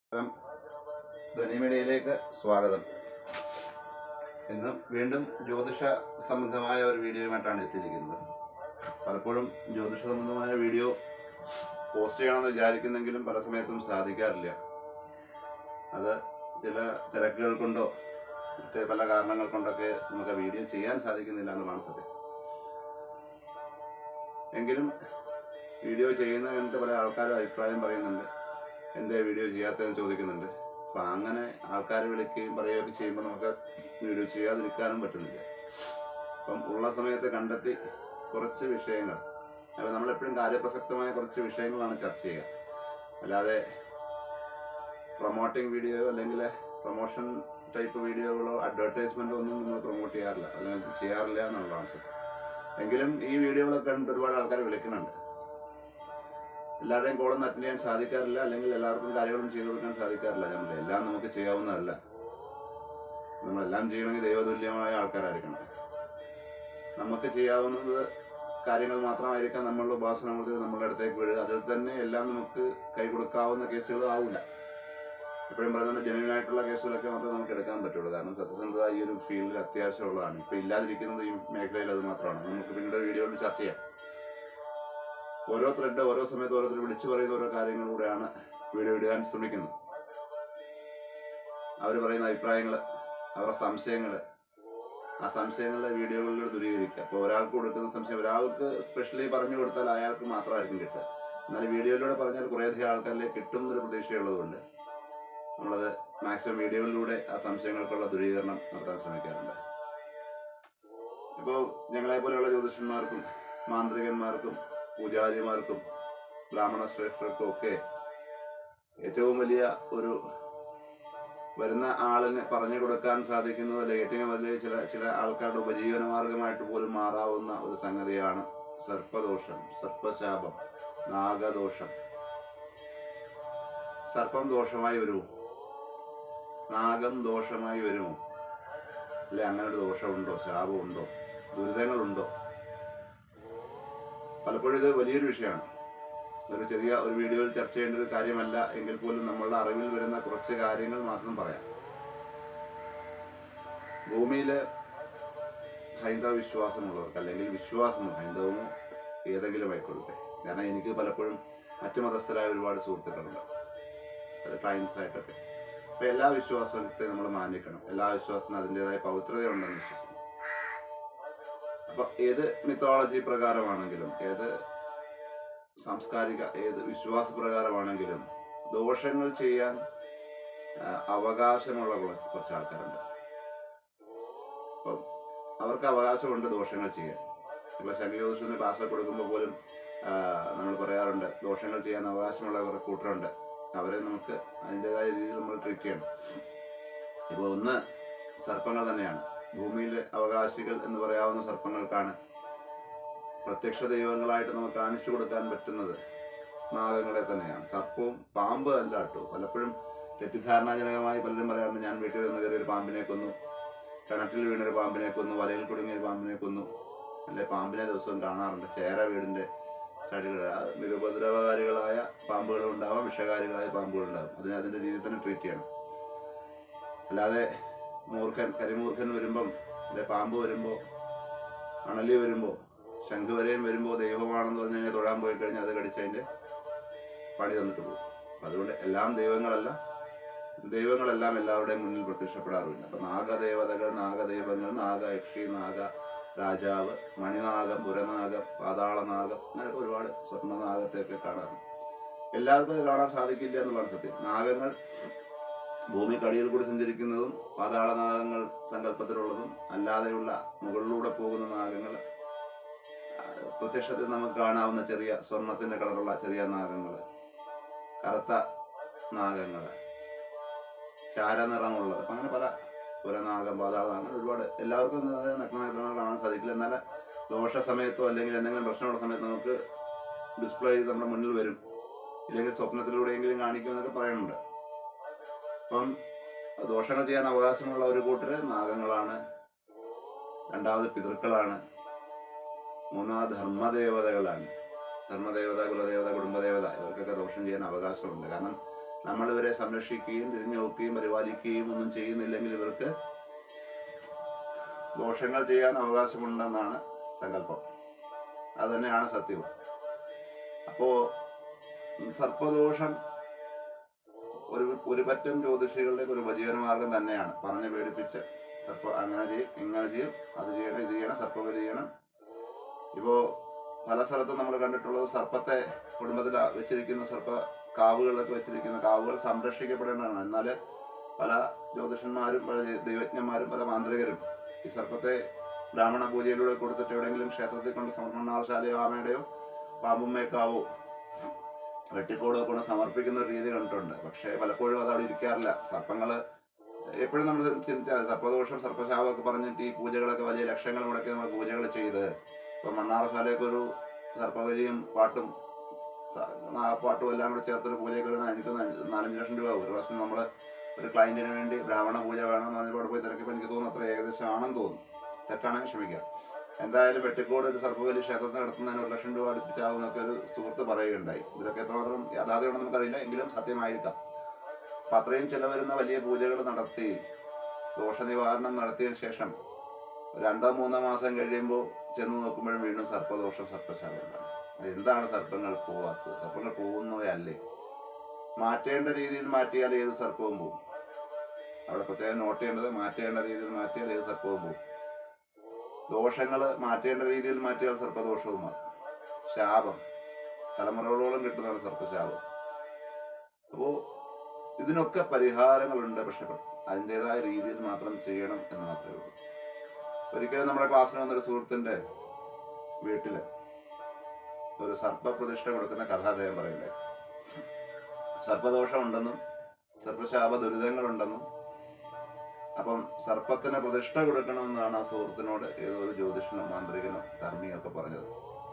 നമസ്കാരം ധ്വനിമീഡിയയിലേക്ക് സ്വാഗതം ഇന്ന് വീണ്ടും ജ്യോതിഷ സംബന്ധമായ ഒരു വീഡിയോയുമായിട്ടാണ് എത്തിയിരിക്കുന്നത് പലപ്പോഴും ജ്യോതിഷ സംബന്ധമായ വീഡിയോ പോസ്റ്റ് ചെയ്യണമെന്ന് വിചാരിക്കുന്നെങ്കിലും പല സമയത്തും സാധിക്കാറില്ല അത് ചില തിരക്കുകൾ കൊണ്ടോ മറ്റ് പല കാരണങ്ങൾ കൊണ്ടൊക്കെ നമുക്ക് വീഡിയോ ചെയ്യാൻ സാധിക്കുന്നില്ല എന്നുള്ളതാണ് സത്യം എങ്കിലും വീഡിയോ ചെയ്യുന്ന കണ്ടിട്ട് പല ആൾക്കാരും അഭിപ്രായം പറയുന്നുണ്ട് എന്തേ വീഡിയോ ചെയ്യാത്തതെന്ന് ചോദിക്കുന്നുണ്ട് അപ്പം അങ്ങനെ ആൾക്കാരെ വിളിക്കുകയും പറയുകയൊക്കെ ചെയ്യുമ്പോൾ നമുക്ക് വീഡിയോ ചെയ്യാതിരിക്കാനും പറ്റുന്നില്ല അപ്പം ഉള്ള സമയത്ത് കണ്ടെത്തി കുറച്ച് വിഷയങ്ങൾ അപ്പം നമ്മളെപ്പോഴും കാര്യപ്രസക്തമായ കുറച്ച് വിഷയങ്ങളാണ് ചർച്ച ചെയ്യുക അല്ലാതെ പ്രൊമോട്ടിംഗ് വീഡിയോ അല്ലെങ്കിൽ പ്രൊമോഷൻ ടൈപ്പ് വീഡിയോകളോ അഡ്വർടൈസ്മെൻറ്റോ ഒന്നും നമ്മൾ പ്രൊമോട്ട് ചെയ്യാറില്ല അല്ലെങ്കിൽ ചെയ്യാറില്ല എന്നുള്ളതാണ് സത്യം എങ്കിലും ഈ വീഡിയോകളൊക്കെ കണ്ടിട്ട് ഒരുപാട് ആൾക്കാർ വിളിക്കുന്നുണ്ട് എല്ലാവരുടെയും കോളൊന്നും അറ്റൻഡ് ചെയ്യാൻ സാധിക്കാറില്ല അല്ലെങ്കിൽ എല്ലാവർക്കും കാര്യങ്ങളൊന്നും ചെയ്തു കൊടുക്കാൻ സാധിക്കാറില്ല നമ്മൾ എല്ലാം നമുക്ക് ചെയ്യാവുന്നതല്ല നമ്മളെല്ലാം ചെയ്യണമെങ്കിൽ ദൈവതുല്യമായ ആൾക്കാരായിരിക്കണം നമുക്ക് ചെയ്യാവുന്നത് കാര്യങ്ങൾ മാത്രമായിരിക്കാം നമ്മളുടെ ഉപാസനമൂർത്തി നമ്മളുടെ അടുത്തേക്ക് വീഴുക അതിൽ തന്നെ എല്ലാം നമുക്ക് കൈ കൊടുക്കാവുന്ന കേസുകൾ ആവില്ല എപ്പോഴും പറയുന്നത് ജെന്യൂൻ ആയിട്ടുള്ള കേസുകളൊക്കെ മാത്രമേ നമുക്ക് എടുക്കാൻ പറ്റുള്ളൂ കാരണം സത്യസന്ധത ഈ ഒരു ഫീൽഡിൽ അത്യാവശ്യമുള്ളതാണ് ഇപ്പം ഇല്ലാതിരിക്കുന്നത് ഈ മേഖലയിൽ അത് മാത്രമാണ് നമുക്ക് പിന്നീട് വീഡിയോയിൽ ചർച്ച ചെയ്യാം ഓരോ ത്രെഡ് ഓരോ സമയത്ത് ഓരോരുത്തർ വിളിച്ചു പറയുന്ന ഓരോ കാര്യങ്ങളിലൂടെയാണ് വീഡിയോ ഇടാൻ ശ്രമിക്കുന്നത് അവർ പറയുന്ന അഭിപ്രായങ്ങൾ അവരുടെ സംശയങ്ങൾ ആ സംശയങ്ങളുടെ വീഡിയോകളിലൂടെ ദൂരീകരിക്കുക അപ്പോൾ ഒരാൾക്ക് കൊടുക്കുന്ന സംശയം ഒരാൾക്ക് സ്പെഷ്യലി പറഞ്ഞു കൊടുത്താൽ അയാൾക്ക് മാത്രമായിരിക്കും കിട്ടുക എന്നാൽ വീഡിയോയിലൂടെ പറഞ്ഞാൽ കുറേയധികം ആൾക്കാരിലേക്ക് കിട്ടും എന്നൊരു പ്രതീക്ഷയുള്ളതുകൊണ്ട് നമ്മളത് മാക്സിമം വീഡിയോകളിലൂടെ ആ സംശയങ്ങൾക്കുള്ള ദൂരീകരണം നടത്താൻ ശ്രമിക്കാറുണ്ട് ഇപ്പോൾ ഞങ്ങളെ പോലെയുള്ള ജ്യോതിഷന്മാർക്കും മാന്ത്രികന്മാർക്കും പൂജാരിമാർക്കും ബ്രാഹ്മണ ശ്രേഷ്ഠർക്കും ഒക്കെ ഏറ്റവും വലിയ ഒരു വരുന്ന ആളിന് പറഞ്ഞു കൊടുക്കാൻ സാധിക്കുന്നത് അല്ലെങ്കിൽ ഏറ്റവും വലിയ ചില ചില ആൾക്കാരുടെ ഉപജീവന മാർഗമായിട്ട് പോലും മാറാവുന്ന ഒരു സംഗതിയാണ് സർപ്പദോഷം സർപ്പശാപം നാഗദോഷം സർപ്പം ദോഷമായി വരുമോ നാഗം ദോഷമായി വരുമോ അല്ലെ അങ്ങനെ ഒരു ദോഷമുണ്ടോ ശാപമുണ്ടോ ദുരിതങ്ങളുണ്ടോ പലപ്പോഴും ഇത് വലിയൊരു വിഷയമാണ് ഒരു ചെറിയ ഒരു വീഡിയോയിൽ ചർച്ച ചെയ്യേണ്ട ഒരു കാര്യമല്ല എങ്കിൽ പോലും നമ്മളുടെ അറിവിൽ വരുന്ന കുറച്ച് കാര്യങ്ങൾ മാത്രം പറയാം ഭൂമിയിൽ ഹൈന്ദവ വിശ്വാസമുള്ളവർക്ക് അല്ലെങ്കിൽ വിശ്വാസമോ ഹൈന്ദവമോ ഏതെങ്കിലും ആയിക്കൊള്ളട്ടെ കാരണം എനിക്ക് പലപ്പോഴും മറ്റു മതസ്ഥരായ ഒരുപാട് സുഹൃത്തുക്കളുണ്ട് അത് ക്ലയൻസ് ആയിട്ടൊക്കെ അപ്പൊ എല്ലാ വിശ്വാസത്തെ നമ്മൾ മാനിക്കണം എല്ലാ വിശ്വാസത്തിനും അതിൻ്റെതായ പവിത്രതയുണ്ടെന്ന് വിശ്വസിക്കുന്നു അപ്പൊ ഏത് മിത്തോളജി പ്രകാരമാണെങ്കിലും ഏത് സാംസ്കാരിക ഏത് വിശ്വാസ പ്രകാരമാണെങ്കിലും ദോഷങ്ങൾ ചെയ്യാൻ ആ, അവകാശമുള്ള കുറ- കുറച്ച് ആൾക്കാരുണ്ട് അപ്പം അവർക്ക് അവകാശമുണ്ട് ദോഷങ്ങൾ ചെയ്യാൻ ഇപ്പൊ ശങ്കയോദശത്തിന് ക്ലാസ് കൊടുക്കുമ്പോൾ പോലും നമ്മൾ പറയാറുണ്ട് ദോഷങ്ങൾ ചെയ്യാൻ അവകാശമുള്ള കുറെ കൂട്ടരുണ്ട് അവരെ നമുക്ക് അതിൻ്റെതായ രീതിയിൽ നമ്മൾ ട്രീറ്റ് ചെയ്യണം ഇപ്പോൾ ഒന്ന് സർപ്പങ്ങൾ തന്നെയാണ് ഭൂമിയിൽ അവകാശികൾ എന്ന് പറയാവുന്ന സർപ്പങ്ങൾക്കാണ് പ്രത്യക്ഷ ദൈവങ്ങളായിട്ട് നമുക്ക് കാണിച്ചു കൊടുക്കാൻ പറ്റുന്നത് നാഗങ്ങളെ തന്നെയാണ് സർപ്പവും പാമ്പ് അല്ല കേട്ടോ പലപ്പോഴും തെറ്റിദ്ധാരണാജനകമായി പലരും പറയാറുണ്ട് ഞാൻ വീട്ടിൽ നിന്ന് കയറി ഒരു പാമ്പിനെ കൊന്നു കിണറ്റിൽ വീണൊരു പാമ്പിനെ കൊന്നു വലയിൽ കുടുങ്ങിയ ഒരു പാമ്പിനെ കൊന്നു അല്ലെ പാമ്പിനെ ദിവസവും കാണാറുണ്ട് ചേര വീടിന്റെ സൈഡുകൾ നിരുപദ്രവകാരികളായ പാമ്പുകളും ഉണ്ടാവാം വിഷകാരികളായ പാമ്പുകളും ഉണ്ടാവും അതിനെ അതിന്റെ രീതിയിൽ തന്നെ ട്രീറ്റ് ചെയ്യണം അല്ലാതെ മൂർഖൻ കരിമൂർഖൻ വരുമ്പം അല്ലെ പാമ്പ് വരുമ്പോൾ അണലി വരുമ്പോൾ ശംഖ് വരെയും വരുമ്പോൾ ദൈവമാണെന്ന് പറഞ്ഞ് കഴിഞ്ഞാൽ തൊഴാൻ പോയി കഴിഞ്ഞാൽ അത് കടിച്ചതിൻ്റെ പണി തന്നിട്ട് പോകും അപ്പം അതുകൊണ്ട് എല്ലാം ദൈവങ്ങളല്ല ദൈവങ്ങളെല്ലാം എല്ലാവരുടെയും മുന്നിൽ പ്രത്യക്ഷപ്പെടാറുമില്ല അപ്പം നാഗദേവതകൾ നാഗദൈവങ്ങൾ നാഗ യക്ഷി നാഗ രാജാവ് മണിനാഗം പുരനാഗം പാതാളനാഗം അങ്ങനെ ഒരുപാട് സ്വർണ്ണനാഗത്തെയൊക്കെ കാണാറുണ്ട് എല്ലാവർക്കും അത് കാണാൻ സാധിക്കില്ല എന്നുള്ളതാണ് സത്യം നാഗങ്ങൾ ഭൂമിക്കടിയിൽ കൂടി സഞ്ചരിക്കുന്നതും പാതാളനാഗങ്ങൾ സങ്കല്പത്തിലുള്ളതും അല്ലാതെയുള്ള മുകളിലൂടെ പോകുന്ന നാഗങ്ങൾ പ്രത്യക്ഷത്തിൽ നമുക്ക് കാണാവുന്ന ചെറിയ സ്വർണത്തിന്റെ കളറുള്ള ചെറിയ നാഗങ്ങൾ കറുത്ത നാഗങ്ങൾ ചാരനിറമുള്ളത് അപ്പം അങ്ങനെ പല പുരനാഗം പാതാളം അങ്ങനെ ഒരുപാട് എല്ലാവർക്കും ഒന്നും അത് നഗ്നനേത്രങ്ങൾ കാണാൻ സാധിക്കില്ല എന്നാൽ ദോഷ സമയത്തോ അല്ലെങ്കിൽ എന്തെങ്കിലും പ്രശ്നമുള്ള സമയത്ത് നമുക്ക് ഡിസ്പ്ലേ ചെയ്ത് നമ്മുടെ മുന്നിൽ വരും ഇല്ലെങ്കിൽ സ്വപ്നത്തിലൂടെയെങ്കിലും കാണിക്കും എന്നൊക്കെ പറയുന്നുണ്ട് അപ്പം ദോഷങ്ങൾ ചെയ്യാൻ അവകാശമുള്ള ഒരു കൂട്ടര് നാഗങ്ങളാണ് രണ്ടാമത് പിതൃക്കളാണ് മൂന്നാമത് ധർമ്മദേവതകളാണ് ധർമ്മദേവത കുലദേവത കുടുംബദേവത ഇവർക്കൊക്കെ ദോഷം ചെയ്യാൻ അവകാശമുണ്ട് കാരണം നമ്മൾ ഇവരെ സംരക്ഷിക്കുകയും തിരിഞ്ഞു നോക്കുകയും പരിപാലിക്കുകയും ഒന്നും ചെയ്യുന്നില്ലെങ്കിൽ ഇവർക്ക് ദോഷങ്ങൾ ചെയ്യാൻ അവകാശമുണ്ടെന്നാണ് സങ്കല്പം അത് തന്നെയാണ് സത്യവും അപ്പോ സർപ്പദോഷം ഒരു ഒരു പറ്റം ജ്യോതിഷികളുടെ ഒരു ഉപജീവനമാർഗം തന്നെയാണ് പറഞ്ഞ് പേടിപ്പിച്ച് സർപ്പ അങ്ങനെ ചെയ്യും ഇങ്ങനെ ചെയ്യും അത് ചെയ്യണം ഇത് ചെയ്യണം സർപ്പബലി ചെയ്യണം ഇപ്പോ പല സ്ഥലത്തും നമ്മൾ കണ്ടിട്ടുള്ളത് സർപ്പത്തെ കുടുംബത്തിൽ വെച്ചിരിക്കുന്ന സർപ്പ കാവുകളിലൊക്കെ വെച്ചിരിക്കുന്ന കാവുകൾ സംരക്ഷിക്കപ്പെടേണ്ടതാണ് എന്നാൽ പല ജ്യോതിഷന്മാരും പല ദൈവജ്ഞന്മാരും പല മാന്ത്രികരും ഈ സർപ്പത്തെ ബ്രാഹ്മണ പൂജയിലൂടെ കൊടുത്തിട്ട് എവിടെയെങ്കിലും ക്ഷേത്രത്തിൽ കൊണ്ട് സമർപ്പണാശാലയോ ആമയുടെയോ പാമ്പുമ്മേക്കാവോ വെട്ടിക്കോടോ കൊണ്ട് സമർപ്പിക്കുന്ന ഒരു രീതി കണ്ടിട്ടുണ്ട് പക്ഷേ പലപ്പോഴും അത് അവിടെ ഇരിക്കാറില്ല സർപ്പങ്ങൾ എപ്പോഴും നമ്മൾ ചിന്തിച്ചാൽ സർപ്പദോഷം സർപ്പശാപമൊക്കെ പറഞ്ഞിട്ട് ഈ പൂജകളൊക്കെ വലിയ ലക്ഷങ്ങൾ മുടക്കി നമ്മൾ പൂജകൾ ചെയ്ത് ഇപ്പം മണ്ണാറശാലയൊക്കെ ഒരു സർപ്പബലിയും പാട്ടും സ- നാ- പാട്ടും എല്ലാം കൂടെ ചേർത്തൊരു പൂജയൊക്കെ വരുന്ന എനിക്ക് തോന്നുന്നു നാലഞ്ച് ലക്ഷം രൂപ ആവും. ഒരു പ്രാവശ്യം നമ്മൾ ഒരു ക്ലയന്റിന് വേണ്ടി ബ്രാഹ്മണ പൂജ വേണമെന്ന് പറഞ്ഞപ്പോൾ അവിടെ പോയി തിരക്കിയപ്പോൾ എനിക്ക് തോന്നുന്നു അത്ര ഏകദേശം ആണെന്ന് തോന്നുന്നു തെറ്റാണെങ്കിൽ ക്ഷമിക്കാം എന്തായാലും വെട്ടിക്കോട് ഒരു സർപ്പബലി ക്ഷേത്രത്തിൽ നടത്തുന്നതിന് ഒരു ലക്ഷം രൂപ അടുപ്പിച്ചാവുന്നൊക്കെ ഒരു സുഹൃത്ത് പറയുകയുണ്ടായി ഇതിലൊക്കെ എത്രമാത്രം യാഥാർത്ഥ്യമാണെന്ന് നമുക്കറിയില്ല എങ്കിലും സത്യമായിരിക്കാം അപ്പം അത്രയും ചിലവരുന്ന വലിയ പൂജകൾ നടത്തി ദോഷനിവാരണം നടത്തിയതിനു ശേഷം രണ്ടോ മൂന്നോ മാസം കഴിയുമ്പോൾ ചെന്ന് നോക്കുമ്പോഴും വീണ്ടും സർപ്പദോഷം സർപ്പശാപമാണ് എന്താണ് സർപ്പങ്ങൾ പോവാത്തത് സർപ്പങ്ങൾ പോകുന്നവയല്ലേ മാറ്റേണ്ട രീതിയിൽ മാറ്റിയാൽ ഏത് സർപ്പവും പോകും അവിടെ പ്രത്യേകം നോട്ട് ചെയ്യേണ്ടത് മാറ്റേണ്ട രീതിയിൽ മാറ്റിയാൽ ഏത് സർപ്പവും പോകും ദോഷങ്ങൾ മാറ്റേണ്ട രീതിയിൽ മാറ്റിയാൽ സർപ്പദോഷവും മാറും ശാപം തലമുറകളോളം കിട്ടുന്നതാണ് സർപ്പശാപം അപ്പോൾ ഇതിനൊക്കെ പരിഹാരങ്ങളുണ്ട് പക്ഷെ അതിൻ്റെതായ രീതിയിൽ മാത്രം ചെയ്യണം എന്ന് മാത്രമേ ഉള്ളൂ ഒരിക്കലും നമ്മുടെ ക്ലാസ്സിൽ വന്നൊരു സുഹൃത്തിന്റെ വീട്ടില് ഒരു സർപ്പപ്രതിഷ്ഠ കൊടുക്കുന്ന കഥ അദ്ദേഹം പറയണ്ടേ സർപ്പദോഷം ഉണ്ടെന്നും സർപ്പശാപ ദുരിതങ്ങളുണ്ടെന്നും അപ്പം സർപ്പത്തിന് പ്രതിഷ്ഠ കൊടുക്കണമെന്നാണ് ആ സുഹൃത്തിനോട് ഏതോ ഒരു ജ്യോതിഷനോ മാന്ത്രികനോ കർമ്മിയോ ഒക്കെ പറഞ്ഞത്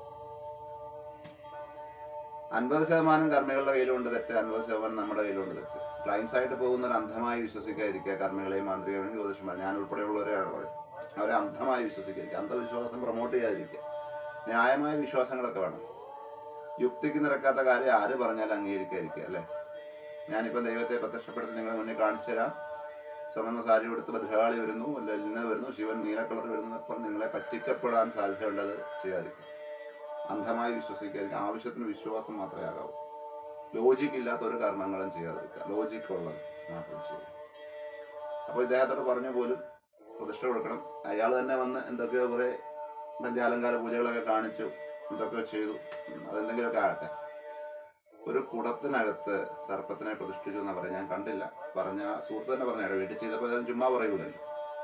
അൻപത് ശതമാനം കർമ്മികളുടെ കയ്യിലുണ്ട് തെറ്റ് അൻപത് ശതമാനം നമ്മുടെ കയ്യിലുണ്ട് തെറ്റ് ക്ലയൻസ് ആയിട്ട് പോകുന്നവർ അന്ധമായി വിശ്വസിക്കാതിരിക്കുക കർമ്മികളെയും മാന്ത്രികളെയും ജ്യോതിഷന്മാർ ഞാൻ ഉൾപ്പെടെയുള്ളവരെയാണ് പറയും അവരെ അന്ധമായി വിശ്വസിക്കാതിരിക്കുക അന്ധവിശ്വാസം പ്രൊമോട്ട് ചെയ്യാതിരിക്കുക ന്യായമായ വിശ്വാസങ്ങളൊക്കെ വേണം യുക്തിക്ക് നിരക്കാത്ത കാര്യം ആര് പറഞ്ഞാലും അംഗീകരിക്കാതിരിക്കുക അല്ലേ ഞാനിപ്പം ദൈവത്തെ പ്രത്യക്ഷപ്പെടുത്തി നിങ്ങളെ മുന്നിൽ കാണിച്ചു തരാം ചുമന്ന സാരി എടുത്ത് ഭദ്രകാളി വരുന്നു അല്ല ഇന്ന വരുന്നു ശിവൻ നീല കളർ വരുന്നു എന്നൊക്കെ പറഞ്ഞ് നിങ്ങളെ പറ്റിക്കപ്പെടാൻ സാധ്യതയുള്ളത് ചെയ്യാതിരിക്കും അന്ധമായി വിശ്വസിക്കാതിരിക്കുക ആവശ്യത്തിന് വിശ്വാസം മാത്രമേ ആകാവൂ ലോജിക്ക് ഇല്ലാത്ത ഒരു കർമ്മങ്ങളും ചെയ്യാതിരിക്കുക ലോജിക്ക് ഉള്ളത് മാത്രം ചെയ്യുക അപ്പോൾ ഇദ്ദേഹത്തോട് പറഞ്ഞു പോലും പ്രതിഷ്ഠ കൊടുക്കണം അയാൾ തന്നെ വന്ന് എന്തൊക്കെയോ കുറേ പഞ്ചാലങ്കാര പൂജകളൊക്കെ കാണിച്ചു എന്തൊക്കെയോ ചെയ്തു ഉം, അതെന്തെങ്കിലുമൊക്കെ ആകട്ടെ ഒരു കുടത്തിനകത്ത് സർപ്പത്തിനെ പ്രതിഷ്ഠിച്ചു എന്നാ പറയാം ഞാൻ കണ്ടില്ല പറഞ്ഞ ആ സുഹൃത്ത് തന്നെ പറഞ്ഞു "എടാ, വീട്ടിൽ ചെയ്തപ്പോൾ ഞാൻ ചുമ്മാ പറയൂലല്ലോ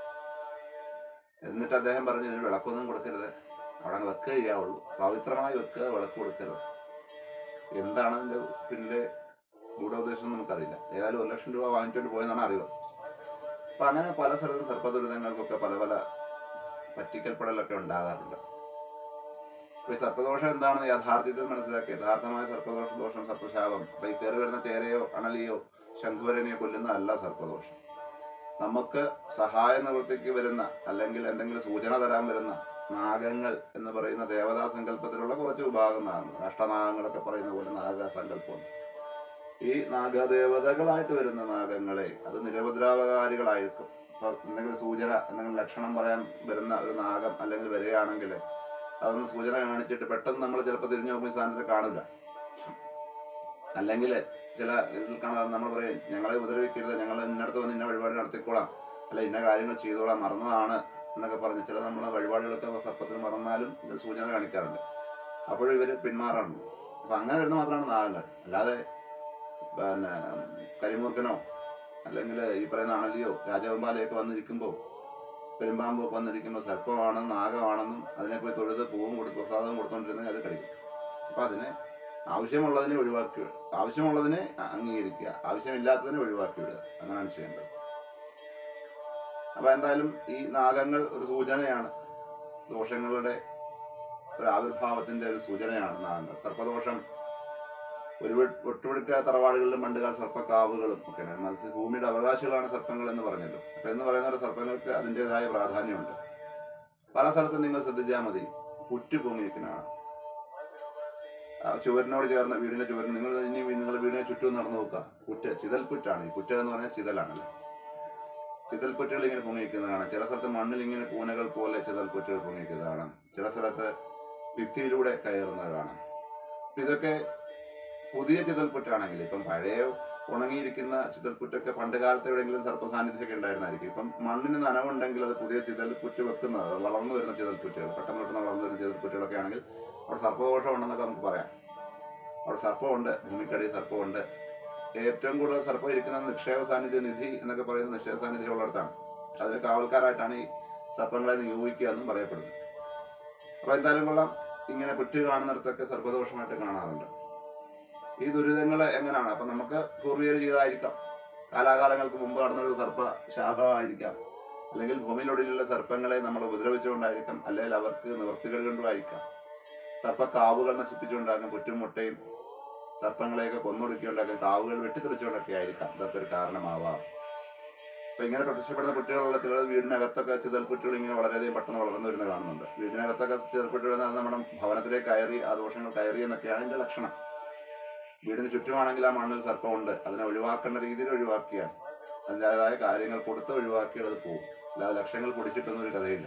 എന്നിട്ട് അദ്ദേഹം പറഞ്ഞു ഇതിന് വിളക്കൊന്നും കൊടുക്കരുത് അവിടെ അങ്ങ് വെക്കുക ചെയ്യാവുള്ളൂ പവിത്രമായി വെക്കുക വിളക്ക് കൊടുക്കരുത് എന്താണ് അതിന്റെ പിന്നിലെ ഗൂഢോദ്ദേശം എന്ന് നമുക്കറിയില്ല ഏതായാലും ഒരു ലക്ഷം രൂപ വാങ്ങിച്ചുകൊണ്ട് പോയെന്നാണ് അറിവ് അപ്പൊ അങ്ങനെ പല സ്ഥലത്തും സർപ്പദുരിതങ്ങൾക്കൊക്കെ പല പല പറ്റിക്കൽപ്പെടലൊക്കെ ഉണ്ടാകാറുണ്ട് അപ്പൊ ഈ സർപ്പദോഷം എന്താണെന്ന് യാഥാർത്ഥ്യത്തിൽ മനസ്സിലാക്കി യഥാർത്ഥമായ സർപ്പദോഷ ദോഷം സർപ്പശാപം അപ്പൊ ഈ കയറി വരുന്ന ചേരയോ അണലിയോ ശംഖുവരനെയോ കൊല്ലുന്ന അല്ല സർപ്പദോഷം നമുക്ക് സഹായ നിവൃത്തിക്ക് വരുന്ന അല്ലെങ്കിൽ എന്തെങ്കിലും സൂചന തരാൻ വരുന്ന നാഗങ്ങൾ എന്ന് പറയുന്ന ദേവതാ സങ്കല്പത്തിലുള്ള കുറച്ച് വിഭാഗം നാഗങ്ങൾ അഷ്ടനാഗങ്ങളൊക്കെ പറയുന്ന പോലെ നാഗസങ്കല്പമുണ്ട് ഈ നാഗദേവതകളായിട്ട് വരുന്ന നാഗങ്ങളെ അത് നിരപദ്രാവകാരികളായിരിക്കും ഇപ്പൊ എന്തെങ്കിലും സൂചന എന്തെങ്കിലും ലക്ഷണം പറയാൻ വരുന്ന ഒരു നാഗം അല്ലെങ്കിൽ വരികയാണെങ്കിൽ അതൊന്ന് സൂചന കാണിച്ചിട്ട് പെട്ടെന്ന് നമ്മൾ ചിലപ്പോൾ തിരിഞ്ഞു നോക്കുമ്പോൾ ഈ സാധനത്തെ കാണില്ല അല്ലെങ്കിൽ ചില ഇതിൽ കാണാൻ നമ്മൾ പറയും ഞങ്ങളെ ഉപദ്രവിക്കരുത് ഞങ്ങൾ ഇന്നടത്ത് വന്ന് ഇന്ന വഴിപാട് നടത്തിക്കോളാം അല്ല ഇന്ന കാര്യങ്ങൾ ചെയ്തോളാം മറന്നതാണ് എന്നൊക്കെ പറഞ്ഞ് ചില നമ്മളെ വഴിപാടുകളൊക്കെ സർപ്പത്തിന് മറന്നാലും ഇത് സൂചന കാണിക്കാറുണ്ട് അപ്പോഴും ഇവർ പിന്മാറാറുണ്ട് അപ്പം അങ്ങനെ വരുന്ന മാത്രമാണ് നാഗങ്ങൾ അല്ലാതെ പിന്നെ കരിമൂർക്കനോ അല്ലെങ്കിൽ ഈ പറയുന്ന അണലിയോ രാജവെമ്പാലയൊക്കെ വന്നിരിക്കുമ്പോൾ പെരുമ്പാമ്പൊക്കെ വന്നിരിക്കുമ്പോൾ സർപ്പമാണെന്നും നാഗമാണെന്നും അതിനെ പോയി തൊഴുത് പൂവും കൊടുത്ത് പ്രസാദവും കൊടുത്തോണ്ടിരുന്നെങ്കിൽ അത് കളിക്കും അപ്പം അതിനെ ആവശ്യമുള്ളതിനെ ഒഴിവാക്കി വിടുക ആവശ്യമുള്ളതിനെ അ- അംഗീകരിക്കുക ആവശ്യമില്ലാത്തതിനെ ഒഴിവാക്കി വിടുക അങ്ങനെയാണ് ചെയ്യേണ്ടത് അപ്പൊ എന്തായാലും ഈ നാഗങ്ങൾ ഒരു സൂചനയാണ് ദോഷങ്ങളുടെ ഒരു ആവിർഭാവത്തിന്റെ ഒരു സൂചനയാണ് നാഗങ്ങൾ സർപ്പദോഷം ഒരു വെ- ഒട്ടുമിക്ക തറവാടുകളിലും പണ്ടുകാല സർപ്പക്കാവുകളും ഒക്കെയാണ് മത്സ്യ ഭൂമിയുടെ അവകാശികളാണ് സർപ്പങ്ങൾ എന്ന് പറഞ്ഞല്ലോ അപ്പൊ എന്ന് പറയുന്ന ഒരു സർപ്പങ്ങൾക്ക് അതിൻ്റെതായ പ്രാധാന്യമുണ്ട് പല സ്ഥലത്തും നിങ്ങൾ ശ്രദ്ധിച്ചാൽ മതി പുറ്റു പൊങ്ങിയിരിക്കുന്നതാണ് ആ ചുവരിനോട് ചേർന്ന് വീടിന്റെ ചുവരിന് നിങ്ങൾ ഇനി നിങ്ങൾ വീടിനെ ചുറ്റും നടന്നു നോക്കുക പുറ്റ് ചിതൽപുറ്റാണ് ഈ പുറ്റ് എന്ന് പറഞ്ഞാൽ ചിതലാണല്ലോ ചിതൽപുറ്റുകൾ ഇങ്ങനെ പൊങ്ങിക്കുന്നത് കാണാം ചില സ്ഥലത്ത് മണ്ണിൽ ഇങ്ങനെ കൂനകൾ പോലെ ചിതൽപുറ്റുകൾ പൊങ്ങിക്കുന്നത് കാണാം ചില സ്ഥലത്ത് ഭിത്തിയിലൂടെ കയറുന്നത് കാണാം അപ്പൊ ഇതൊക്കെ പുതിയ ചിതൽപുറ്റാണെങ്കിൽ ഇപ്പം പഴയ ഉണങ്ങിയിരിക്കുന്ന ചിതൽപുറ്റൊക്കെ പണ്ട് കാലത്ത് എവിടെയെങ്കിലും സർപ്പ സാന്നിധ്യമൊക്കെ ഉണ്ടായിരുന്നായിരിക്കും ഇപ്പം മണ്ണിന് നനവുണ്ടെങ്കിൽ അത് പുതിയ ചിതൽപുറ്റ് വെക്കുന്നത് അത് വളർന്നു വരുന്ന ചിതൽപുറ്റുകൾ പെട്ടെന്ന് പെട്ടെന്ന് വളർന്നു വരുന്ന ചിതൽപുറ്റുകളൊക്കെ ആണെങ്കിൽ അവിടെ സർപ്പദോഷം ഉണ്ടെന്നൊക്കെ നമുക്ക് പറയാം അവിടെ സർപ്പമുണ്ട് ഭൂമിക്കടിയിൽ സർപ്പമുണ്ട് ഏറ്റവും കൂടുതൽ സർപ്പം ഇരിക്കുന്ന നിക്ഷേപ സാന്നിധ്യ നിധി എന്നൊക്കെ പറയുന്ന നിക്ഷേപ സാന്നിധ്യം ഉള്ളിടത്താണ് അതിന് കാവൽക്കാരായിട്ടാണ് ഈ സർപ്പങ്ങളെ നിയോഗിക്കുക എന്നും പറയപ്പെടുന്നത് അപ്പൊ എന്തായാലും കൊള്ളാം ഇങ്ങനെ പുറ്റ് കാണുന്നിടത്തൊക്കെ സർപ്പദോഷമായിട്ട് കാണാറുണ്ട് ഈ ദുരിതങ്ങൾ എങ്ങനെയാണ് അപ്പൊ നമുക്ക് പൂർവികർ ചെയ്തതായിരിക്കാം കാലാകാലങ്ങൾക്ക് മുമ്പ് നടന്നൊരു സർപ്പ ശാപമായിരിക്കാം അല്ലെങ്കിൽ ഭൂമിയിലൊടിയിലുള്ള സർപ്പങ്ങളെ നമ്മൾ ഉപദ്രവിച്ചുകൊണ്ടായിരിക്കാം അല്ലെങ്കിൽ അവർക്ക് നിവർത്തികൾ കൊണ്ടുമായിരിക്കാം സർപ്പക്കാവുകൾ നശിപ്പിച്ചുകൊണ്ടാകും പുറ്റും മുട്ടയും സർപ്പങ്ങളെയൊക്കെ കൊന്നൊടുക്കിയുണ്ടാക്കും കാവുകൾ വെട്ടിത്തെറിച്ചുകൊണ്ടൊക്കെ ആയിരിക്കാം ഇതൊക്കെ ഒരു കാരണമാവാം അപ്പൊ ഇങ്ങനെ പ്രത്യക്ഷപ്പെടുന്ന കുട്ടികളുള്ള ചില വീടിനകത്തൊക്കെ ചിതൽപുറ്റുകൾ ഇങ്ങനെ വളരെയധികം പെട്ടെന്ന് വളർന്നു വരുന്ന കാണുന്നുണ്ട് വീടിനകത്തൊക്കെ ചിതൽപുറ്റുകൾ എന്ന് പറഞ്ഞാൽ നമ്മുടെ ഭവനത്തിലേക്ക് കയറി ആ ദോഷങ്ങൾ കയറി എന്നൊക്കെയാണ് ഇതിന്റെ ലക്ഷണം വീടിന് ചുറ്റുമാണെങ്കിൽ ആ മണ്ണിൽ സർപ്പമുണ്ട് അതിനെ ഒഴിവാക്കേണ്ട രീതിയിൽ ഒഴിവാക്കിയാൽ അതിൻ്റെതായ കാര്യങ്ങൾ കൊടുത്ത് ഒഴിവാക്കിയാൽ അത് പോകും അല്ലാതെ ലക്ഷങ്ങൾ പൊടിച്ചിട്ടൊന്നും ഒരു കഥയില്ല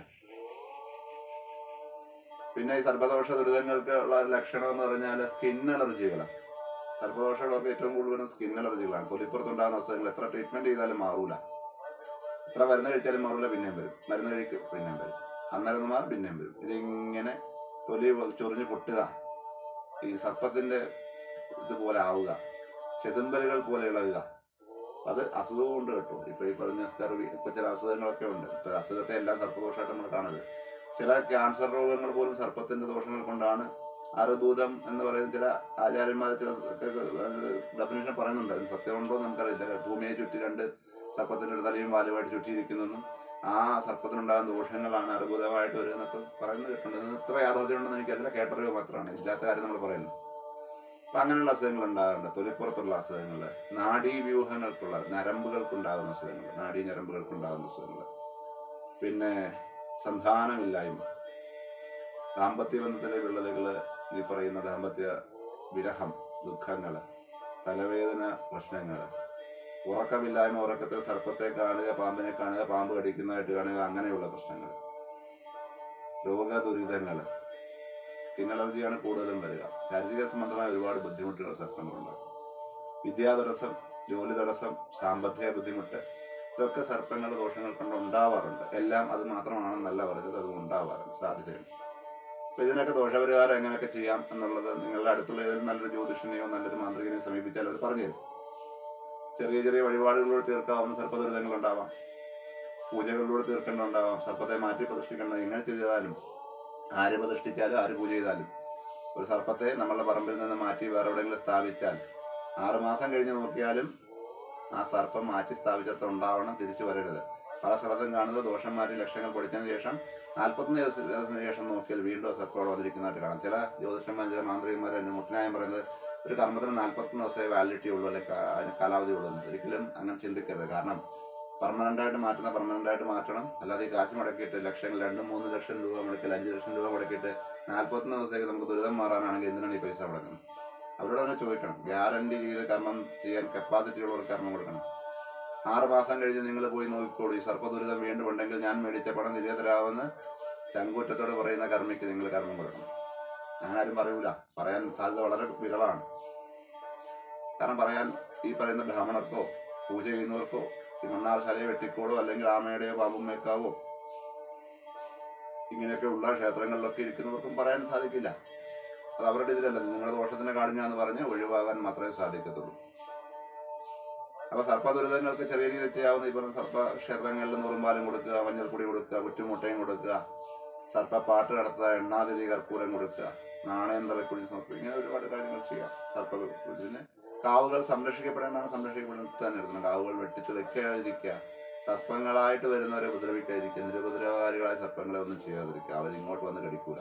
പിന്നെ ഈ സർപ്പദോഷ ദുരിതങ്ങൾക്ക് ഉള്ള ലക്ഷണം എന്ന് പറഞ്ഞാൽ സ്കിൻ അലർജികളാണ് സർപ്പദോഷമുള്ളവർക്ക് ഏറ്റവും കൂടുതൽ വരുന്ന സ്കിൻ അലർജികളാണ് തൊലിപ്പുറത്തുണ്ടാകുന്ന അസുഖങ്ങൾ എത്ര ട്രീറ്റ്മെന്റ് ചെയ്താലും മാറൂല എത്ര മരുന്ന് കഴിച്ചാലും മാറൂല പിന്നെയും വരും മരുന്ന് കഴിക്കും പിന്നെയും വരും അന്നേരം മാറും പിന്നെയും വരും ഇതിങ്ങനെ തൊലി ചൊറിഞ്ഞ് പൊട്ടുക ഈ സർപ്പത്തിന്റെ ഇതുപോലെ ആവുക ചെതുമ്പലുകൾ പോലെ ഇളകുക അത് അസുഖം കൊണ്ട് കേട്ടോ ഇപ്പൊ ഈ പറഞ്ഞ സ്കർവി ഇപ്പൊ ചില അസുഖങ്ങളൊക്കെ ഉണ്ട് ഇപ്പൊ അസുഖത്തെ എല്ലാം സർപ്പദോഷമായിട്ട് നമ്മൾ കാണുന്നത് ചില ക്യാൻസർ രോഗങ്ങൾ പോലും സർപ്പത്തിന്റെ ദോഷങ്ങൾ കൊണ്ടാണ് അറുദൂതം എന്ന് പറയുന്ന ചില ആചാര്യന്മാർ ചില ഡെഫിനേഷൻ പറയുന്നുണ്ട് അതിന് സത്യമുണ്ടോ എന്ന് നമുക്കറിയില്ല ഭൂമിയെ ചുറ്റി രണ്ട് സർപ്പത്തിന്റെ ഒരു തലയും വാലുമായിട്ട് ചുറ്റിയിരിക്കുന്നെന്നും ആ സർപ്പത്തിനുണ്ടാകുന്ന ദോഷങ്ങളാണ് അർബുദമായിട്ട് വരുന്നൊക്കെ പറയുന്നത് കേട്ടിട്ടുണ്ട് ഇതിന് എത്ര യാഥാർത്ഥ്യം ഉണ്ടെന്ന് എനിക്കറിയില്ല കേട്ടറിവ് മാത്രമാണ് ഇല്ലാത്ത കാര്യം നമ്മൾ പറയുന്നു അപ്പൊ അങ്ങനെയുള്ള അസുഖങ്ങൾ ഉണ്ടാകാറുണ്ട് തൊലിപ്പുറത്തുള്ള അസുഖങ്ങൾ നാഡീവ്യൂഹങ്ങൾക്കുള്ള നരമ്പുകൾക്കുണ്ടാകുന്ന അസുഖങ്ങൾ നാഡീ ഞരമ്പുകൾക്കുണ്ടാകുന്ന അസുഖങ്ങൾ പിന്നെ സന്താനമില്ലായ്മ ദാമ്പത്യ ബന്ധത്തിലെ വിള്ളലുകൾ ഈ പറയുന്ന ദാമ്പത്യ വിരഹം ദുഃഖങ്ങൾ തലവേദന പ്രശ്നങ്ങൾ ഉറക്കമില്ലായ്മ ഉറക്കത്തെ സർപ്പത്തെ കാണുക പാമ്പിനെ കാണുക പാമ്പ് കടിക്കുന്നതായിട്ട് കാണുക അങ്ങനെയുള്ള പ്രശ്നങ്ങൾ രോഗദുരിതങ്ങൾ സ്കിൻ അലർജിയാണ് കൂടുതലും വരിക ശാരീരിക സംബന്ധമായ ഒരുപാട് ബുദ്ധിമുട്ടുകൾ സർപ്പങ്ങളുണ്ടാകും വിദ്യാതടസ്സം ജോലി തടസ്സം സാമ്പത്തിക ബുദ്ധിമുട്ട് ഇതൊക്കെ സർപ്പങ്ങളുടെ ദോഷങ്ങൾ കൊണ്ട് ഉണ്ടാവാറുണ്ട് എല്ലാം അത് മാത്രമാണെന്നല്ല പറഞ്ഞത് അത് ഉണ്ടാവാറുണ്ട് സാധ്യതയുണ്ട് അപ്പൊ ഇതിനൊക്കെ ദോഷപരിഹാരം എങ്ങനെയൊക്കെ ചെയ്യാം എന്നുള്ളത് നിങ്ങളുടെ അടുത്തുള്ള ഏതെങ്കിലും നല്ലൊരു ജ്യോതിഷനെയോ നല്ലൊരു മാന്ത്രികനെയോ സമീപിച്ചാൽ അവർ പറഞ്ഞു തരും ചെറിയ ചെറിയ വഴിപാടുകളിലൂടെ തീർക്കാവുന്ന സർപ്പദുരിതങ്ങൾ ഉണ്ടാവാം പൂജകളിലൂടെ തീർക്കേണ്ടതുണ്ടാവാം സർപ്പത്തെ മാറ്റി പ്രതിഷ്ഠിക്കേണ്ടത് എങ്ങനെ ചെയ്താലും ആര് പ്രതിഷ്ഠിച്ചാലും ആര് പൂജ ചെയ്താലും ഒരു സർപ്പത്തെ നമ്മളുടെ പറമ്പിൽ നിന്ന് മാറ്റി വേറെ എവിടെയെങ്കിലും സ്ഥാപിച്ചാൽ ആറ് മാസം കഴിഞ്ഞ് നോക്കിയാലും ആ സർപ്പം മാറ്റി സ്ഥാപിച്ചിടത്ത് ഉണ്ടാവണം തിരിച്ചു വരരുത് പല സ്ഥലത്തും കാണുന്നത് ദോഷം മാറ്റി ലക്ഷങ്ങൾ പൊടിച്ചതിന് ശേഷം നാൽപ്പത്തൊന്ന് ദിവസ ദിവസത്തിന് ശേഷം നോക്കിയാൽ വീണ്ടും ആ സർപ്പം വന്നിരിക്കുന്നതായിട്ട് കാണാം ചില ജ്യോതിഷന്മാർ ചില മാന്ത്രികന്മാർ എന്നെ മുട്ടനായം പറയുന്നത് ഒരു കർമ്മത്തിന് നാൽപ്പത്തൊന്ന് ദിവസമേ വാലിഡിറ്റി ഉള്ളൂ അല്ലെങ്കിൽ കാ- അതിന് കാലാവധി ഉള്ളൂ എന്ന് ഒരിക്കലും അങ്ങനെ ചിന്തിക്കരുത് കാരണം പെർമനന്റ് ആയിട്ട് മാറ്റുന്ന പെർമനന്റ് ആയിട്ട് മാറ്റണം അല്ലാതെ ഈ കാശ് മുടക്കിയിട്ട് ലക്ഷങ്ങൾ രണ്ടും മൂന്ന് ലക്ഷം രൂപ മുടക്കിൽ അഞ്ച് ലക്ഷം രൂപ മുടക്കിയിട്ട് നാൽപ്പത്തൊന്ന് ദിവസത്തേക്ക് നമുക്ക് ദുരിതം മാറാനാണെങ്കിൽ എന്തിനാണ് ഈ പൈസ മുടക്കുന്നത് അവരോട് തന്നെ ചോദിക്കണം ഗ്യാരണ്ടി ചെയ്ത് കർമ്മം ചെയ്യാൻ കപ്പാസിറ്റി ഉള്ളവർ കർമ്മം കൊടുക്കണം ആറ് മാസം കഴിഞ്ഞ് നിങ്ങൾ പോയി നോക്കിക്കോളൂ ഈ സർപ്പദുരിതം വീണ്ടും ഉണ്ടെങ്കിൽ ഞാൻ മേടിച്ച പണം തിരികെ തരാമെന്ന് ചങ്കൂറ്റത്തോട് പറയുന്ന കർമ്മിക്ക് നിങ്ങൾ കർമ്മം കൊടുക്കണം അങ്ങനെ ആരും പറയൂല പറയാൻ സാധ്യത വളരെ വിരളമാണ് കാരണം പറയാൻ ഈ പറയുന്ന ബ്രാഹ്മണർക്കോ പൂജ ചെയ്യുന്നവർക്കോ ഈ മണ്ണാർശാലയെ വെട്ടിക്കോളോ അല്ലെങ്കിൽ ആമയുടെയോ പാമ്പും മേക്കാവോ ഇങ്ങനെയൊക്കെ ഉള്ള ക്ഷേത്രങ്ങളിലൊക്കെ ഇരിക്കുന്നവർക്കും പറയാൻ സാധിക്കില്ല അത് അവരുടെ ഇതിലല്ല നിങ്ങളുടെ ദോഷത്തിന് കാണിഞ്ഞാന്ന് പറഞ്ഞ് ഒഴിവാകാൻ മാത്രമേ സാധിക്കത്തുള്ളൂ അപ്പൊ സർപ്പ ദുരിതങ്ങൾക്ക് ചെറിയ രീതിയിൽ ചെയ്യാവുന്ന ഈ പറഞ്ഞ സർപ്പ ക്ഷേത്രങ്ങളിൽ നുറുമ്പാലും കൊടുക്കുക മഞ്ഞൾപ്പൊടി കൊടുക്കുക കുറ്റുമുട്ടയും കൊടുക്കുക സർപ്പ പാട്ട് നടത്തുക എണ്ണാതിരി കർപ്പൂരം കൊടുക്കുക നാണയം തലക്കുഴി സമർപ്പിക്കുക ഇങ്ങനെ ഒരുപാട് കാര്യങ്ങൾ ചെയ്യാം സർപ്പ പിന്നെ കാവുകൾ സംരക്ഷിക്കപ്പെടേണ്ടതാണ് സംരക്ഷിക്കപ്പെടുന്നത് തന്നെ എടുക്കണം കാവുകൾ വെട്ടിത്തെളിക്കാതിരിക്കുക സർപ്പങ്ങളായിട്ട് വരുന്നവരെ ഉപദ്രവിക്കാതിരിക്കുക നിരുപദ്രവകാരികളായ സർപ്പങ്ങളെ ഒന്നും ചെയ്യാതിരിക്കുക അവർ ഇങ്ങോട്ട് വന്ന് കടിക്കൂല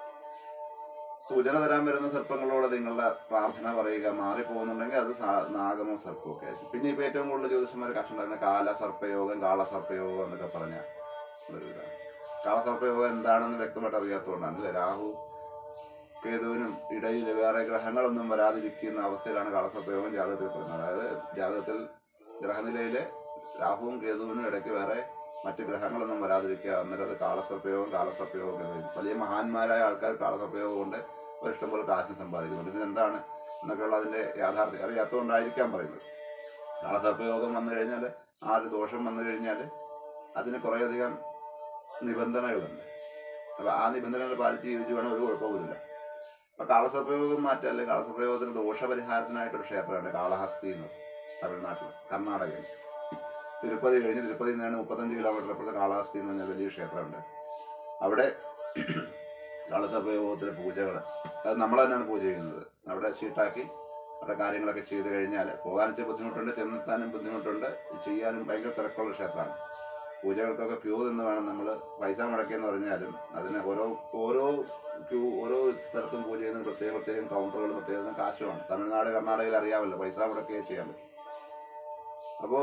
സൂചന തരാൻ വരുന്ന സർപ്പങ്ങളോട് നിങ്ങളുടെ പ്രാർത്ഥന പറയുക മാറിപ്പോകുന്നുണ്ടെങ്കിൽ അത് സാ- നാഗമോ സർപ്പമോ ഒക്കെ ആയിരിക്കും പിന്നെ ഇപ്പൊ ഏറ്റവും കൂടുതൽ ജ്യോതിഷന്മാർ കഷ്ടമുണ്ടാകുന്ന കാല സർപ്പയോഗം കാള സർപ്പയോഗം എന്നൊക്കെ പറഞ്ഞ ഒരു ഇതാണ് കാള സർപ്പയോഗം എന്താണെന്ന് വ്യക്തമായിട്ട് അറിയാത്തതുകൊണ്ടാണ് അല്ലേ രാഹു കേതുവിനും ഇടയിൽ വേറെ ഗ്രഹങ്ങളൊന്നും വരാതിരിക്കുന്ന അവസ്ഥയിലാണ് കാളസർപ്പയോഗം ജാതകത്തിൽ പറയുന്നത് അതായത് ജാതകത്തിൽ ഗ്രഹനിലയിലെ രാഹുവും കേതുവിനും ഇടയ്ക്ക് വേറെ മറ്റ് ഗ്രഹങ്ങളൊന്നും വരാതിരിക്കുക അന്നേരം അത് കാളസർപ്പയോഗം കാളസർപ്പയോഗം എന്ന് പറയും വലിയ മഹാന്മാരായ ആൾക്കാർ കാളസർപ്പയോഗം കൊണ്ട് ഒരു ഇഷ്ടംപോലെ കാശ് സമ്പാദിക്കുന്നുണ്ട് ഇതിനെന്താണ് എന്നൊക്കെയുള്ള അതിന്റെ യാഥാർത്ഥ്യം അറിയാത്തതുകൊണ്ടായിരിക്കാം പറയുന്നത് കാളസർപ്പയോഗം വന്നു കഴിഞ്ഞാൽ ആ ഒരു ദോഷം വന്നു കഴിഞ്ഞാൽ അതിന് കുറേയധികം നിബന്ധനകളുണ്ട് അപ്പൊ ആ നിബന്ധനകൾ പാലിച്ച് ജീവിച്ചു വേണം ഒരു കുഴപ്പമില്ല അപ്പൊ കാളസർപ്പയോഗം മാറ്റം അല്ലെങ്കിൽ കാളസർപ്പയോഗത്തിന് ദോഷപരിഹാരത്തിനായിട്ടൊരു ക്ഷേത്രമുണ്ട് കാളഹസ്തി എന്ന് പറയും. തമിഴ്നാട്ടിൽ കർണാടകയിൽ തിരുപ്പതി കഴിഞ്ഞ് തിരുപ്പതി നിന്നാണ് മുപ്പത്തഞ്ച് കിലോമീറ്റർ അപ്പുറത്ത് കാളഹസ്തി എന്ന് പറഞ്ഞ വലിയ ക്ഷേത്രമുണ്ട് അവിടെ കാളസർപ്പയോഗത്തിലെ പൂജകൾ അത് നമ്മൾ തന്നെയാണ് പൂജ ചെയ്യുന്നത് അവിടെ ഷീട്ടാക്കി അവിടെ കാര്യങ്ങളൊക്കെ ചെയ്ത് കഴിഞ്ഞാൽ പോകാൻ ഇച്ചിരി ബുദ്ധിമുട്ടുണ്ട് ചെന്നെത്താനും ബുദ്ധിമുട്ടുണ്ട് ചെയ്യാനും ഭയങ്കര തിരക്കുള്ള ക്ഷേത്രമാണ് പൂജകൾക്കൊക്കെ ക്യൂ നിന്ന് വേണം നമ്മൾ പൈസ മുടക്കിയെന്ന് പറഞ്ഞാലും അതിന് ഓരോ ഓരോ ക്യൂ ഓരോ സ്ഥലത്തും പൂജ ചെയ്യുന്ന പ്രത്യേകം പ്രത്യേകം കൗണ്ടറുകളും പ്രത്യേകം കാശുമാണ് തമിഴ്നാട് കർണാടകയിൽ അറിയാമല്ലോ പൈസ മുടക്കിയേ ചെയ്യാൻ പറ്റും അപ്പോൾ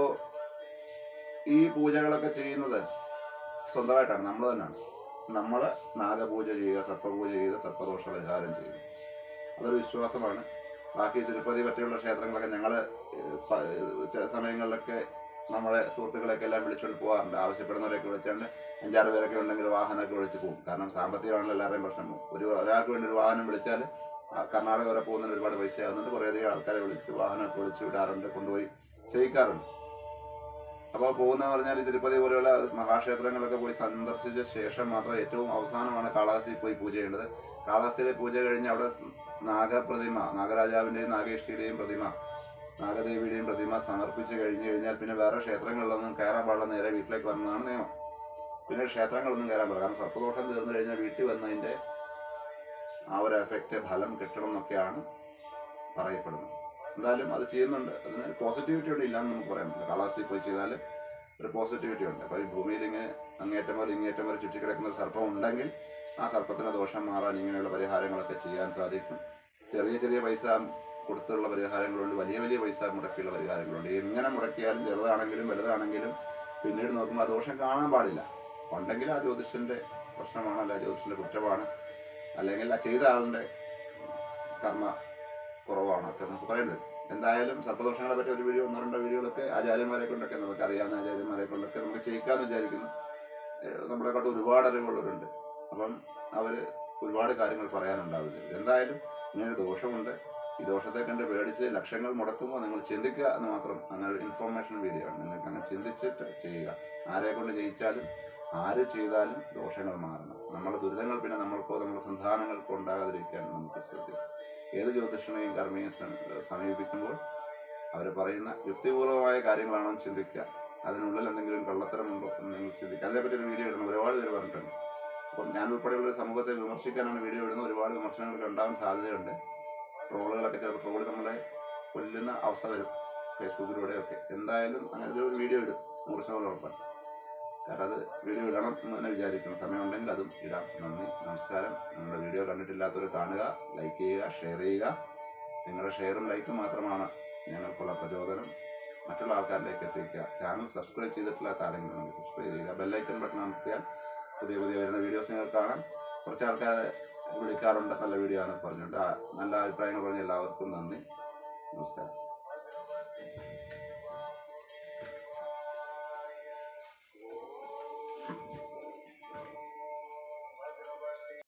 ഈ പൂജകളൊക്കെ ചെയ്യുന്നത് സ്വന്തമായിട്ടാണ് നമ്മൾ തന്നെയാണ് നമ്മൾ നാഗപൂജ ചെയ്യുക സർപ്പപൂജ ചെയ്ത് സർപ്പദോഷ പരിഹാരം ചെയ്യുക അതൊരു വിശ്വാസമാണ് ബാക്കി തിരുപ്പതി മറ്റുള്ള ക്ഷേത്രങ്ങളൊക്കെ ഞങ്ങൾ ചില സമയങ്ങളിലൊക്കെ നമ്മളെ സുഹൃത്തുക്കളെയൊക്കെ എല്ലാം വിളിച്ചുകൊണ്ട് പോകാറുണ്ട് ആവശ്യപ്പെടുന്നവരെയൊക്കെ വിളിച്ചുകൊണ്ട് അഞ്ചാറ് പേരൊക്കെ ഉണ്ടെങ്കിൽ വാഹനമൊക്കെ വിളിച്ച് പോകും കാരണം സാമ്പത്തികമാണല്ലോ എല്ലാവരുടെയും പ്രശ്നം ഒരു ഒരാൾക്ക് വേണ്ടി ഒരു വാഹനം വിളിച്ചാൽ ആ കർണാടക വരെ പോകുന്നതിന് ഒരുപാട് പൈസ ആകുന്നുണ്ട് കുറേയധികം ആൾക്കാരെ വിളിച്ച് വാഹനമൊക്കെ വിളിച്ച് വിടാറുണ്ട് കൊണ്ടുപോയി ചെയ്യിക്കാറുണ്ട് അപ്പോൾ പോകുന്നതെന്ന് പറഞ്ഞാൽ ഈ തിരുപ്പതി പോലെയുള്ള മഹാക്ഷേത്രങ്ങളൊക്കെ പോയി സന്ദർശിച്ച ശേഷം മാത്രം ഏറ്റവും അവസാനമാണ് കാളഹസ്തി പോയി പൂജ ചെയ്യേണ്ടത് കാളഹസ്തിയിലെ പൂജ കഴിഞ്ഞ് അവിടെ നാഗപ്രതിമ നാഗരാജാവിൻ്റെയും നാഗേഷ്ടിയുടെയും പ്രതിമ നാഗദേവിയുടെയും പ്രതിമ സമർപ്പിച്ച് കഴിഞ്ഞ് കഴിഞ്ഞാൽ പിന്നെ വേറെ ക്ഷേത്രങ്ങളിലൊന്നും കയറാൻ പാടില്ല നേരെ വീട്ടിലേക്ക് വന്നതാണ് നിയമം പിന്നെ ക്ഷേത്രങ്ങളൊന്നും കയറാൻ പാടില്ല കാരണം സർപ്പദോഷം തീർന്നു കഴിഞ്ഞാൽ വീട്ടിൽ വന്നതിൻ്റെ ആ ഒരു എഫക്റ്റ് ഫലം കിട്ടണം എന്നൊക്കെയാണ് പറയപ്പെടുന്നത് എന്തായാലും അത് ചെയ്യുന്നുണ്ട് അതിന് പോസിറ്റിവിറ്റി ഉണ്ട് ഇല്ലാന്ന് നമുക്ക് പറയാൻ പറ്റില്ല കാലാവസ്ഥയിൽ പോയി ചെയ്താൽ ഒരു പോസിറ്റിവിറ്റി ഉണ്ട് അപ്പോൾ ഈ ഭൂമിയിൽ ഇങ്ങനെ അങ്ങേറ്റം വരെ ഇങ്ങേറ്റം വരെ ചുറ്റിക്കിടക്കുന്ന ഒരു സർപ്പം ഉണ്ടെങ്കിൽ ആ സർപ്പത്തിന് ദോഷം മാറാൻ ഇങ്ങനെയുള്ള പരിഹാരങ്ങളൊക്കെ ചെയ്യാൻ സാധിക്കും ചെറിയ ചെറിയ പൈസ കൊടുത്തുള്ള പരിഹാരങ്ങളുണ്ട് വലിയ വലിയ പൈസ മുടക്കിയുള്ള പരിഹാരങ്ങളുണ്ട് എങ്ങനെ മുടക്കിയാലും ചെറുതാണെങ്കിലും വലുതാണെങ്കിലും പിന്നീട് നോക്കുമ്പോൾ ആ ദോഷം കാണാൻ പാടില്ല ഉണ്ടെങ്കിൽ ആ ജ്യോതിഷന്റെ പ്രശ്നമാണ് അല്ല ജ്യോതിഷന്റെ കുറ്റമാണ് അല്ലെങ്കിൽ ആ ചെയ്ത ആളിന്റെ കർമ്മ കുറവാണ് ഒക്കെ നമുക്ക് പറയേണ്ടത് എന്തായാലും സർപ്പദോഷങ്ങളെ പറ്റി ഒരു വീഡിയോ ഒന്നോ രണ്ടോ വീഡിയോകളൊക്കെ ആചാര്യന്മാരെ കൊണ്ടൊക്കെ നമുക്ക് അറിയാവുന്ന ആചാര്യന്മാരെ കൊണ്ടൊക്കെ നമുക്ക് ചെയ്യിക്കാന്ന് വിചാരിക്കുന്നു ഏഹ് നമ്മളെക്കാട്ട് ഒരുപാട് അറിവുള്ളവരുണ്ട് അപ്പം അവര് ഒരുപാട് കാര്യങ്ങൾ പറയാനുണ്ടാവില്ല എന്തായാലും ഇങ്ങനെ ദോഷമുണ്ട് ഈ ദോഷത്തെ കണ്ട് പേടിച്ച് ലക്ഷങ്ങൾ മുടക്കുമ്പോൾ നിങ്ങൾ ചിന്തിക്കുക എന്ന് മാത്രം അങ്ങനെ ഒരു ഇൻഫോർമേഷൻ വീഡിയോ ആണ് നിങ്ങൾക്ക് അങ്ങനെ ചിന്തിച്ചിട്ട് ചെയ്യുക ആരെ കൊണ്ട് ജയിച്ചാലും ആര് ചെയ്താലും ദോഷങ്ങൾ മാറണം നമ്മുടെ ദുരിതങ്ങൾ പിന്നെ നമ്മൾക്കോ നമ്മുടെ സന്താനങ്ങൾക്കോ ഉണ്ടാകാതിരിക്കാൻ നമുക്ക് ശ്രദ്ധിക്കാം ഏത് ജ്യോതിഷനെയും കർമ്മയും സമ- സമീപിക്കുമ്പോൾ അവർ പറയുന്ന യുക്തിപൂർവമായ കാര്യങ്ങളാണോ എന്ന് ചിന്തിക്കുക അതിനുള്ളിൽ എന്തെങ്കിലും കള്ളത്തരമുണ്ടോ എന്ന് നിങ്ങൾ ചിന്തിക്കുക അതിനെപ്പറ്റി ഒരു വീഡിയോ ഇടണം ഒരുപാട് പേര് പറഞ്ഞിട്ടുണ്ട് അപ്പം ഞാൻ ഉൾപ്പെടെയുള്ള ഒരു സമൂഹത്തെ വിമർശിക്കാനാണ് വീഡിയോ ഇടുന്നത് ഒരുപാട് വിമർശനങ്ങൾക്ക് ഉണ്ടാവാൻ സാധ്യതയുണ്ട് ട്രോളുകളൊക്കെ ചിലപ്പോൾ ട്രോള് നമ്മളെ കൊല്ലുന്ന അവസ്ഥ വരും ഫേസ്ബുക്കിലൂടെയൊക്കെ എന്തായാലും അങ്ങനത്തെ ഒരു വീഡിയോ ഇടും നൂറ് ശതമാനം ഉറപ്പാണ് കാരണം അത് വീഡിയോ ഇടണം എന്ന് തന്നെ വിചാരിക്കണം സമയമുണ്ടെങ്കിൽ അതും ഇടാം നന്ദി നമസ്കാരം നിങ്ങളുടെ വീഡിയോ കണ്ടിട്ടില്ലാത്തവർ കാണുക ലൈക്ക് ചെയ്യുക ഷെയർ ചെയ്യുക നിങ്ങളുടെ ഷെയറും ലൈക്കും മാത്രമാണ് ഞങ്ങൾക്കുള്ള പ്രചോദനം മറ്റുള്ള ആൾക്കാരിലേക്ക് എത്തിക്കുക ചാനൽ സബ്സ്ക്രൈബ് ചെയ്തിട്ടില്ലാത്ത ആരെങ്കിലും ഉണ്ടെങ്കിൽ സബ്സ്ക്രൈബ് ചെയ്യുക ബെല്ലൈക്കൺ ബട്ടൺ അമർത്തിയാൽ പുതിയ പുതിയ വരുന്ന വീഡിയോസ് നിങ്ങൾക്ക് കാണാം കുറച്ച് ആൾക്കാരെ വിളിക്കാറുണ്ട് നല്ല വീഡിയോ ആണ് പറഞ്ഞിട്ട് ആ നല്ല അഭിപ്രായങ്ങൾ പറഞ്ഞ എല്ലാവർക്കും നന്ദി നമസ്കാരം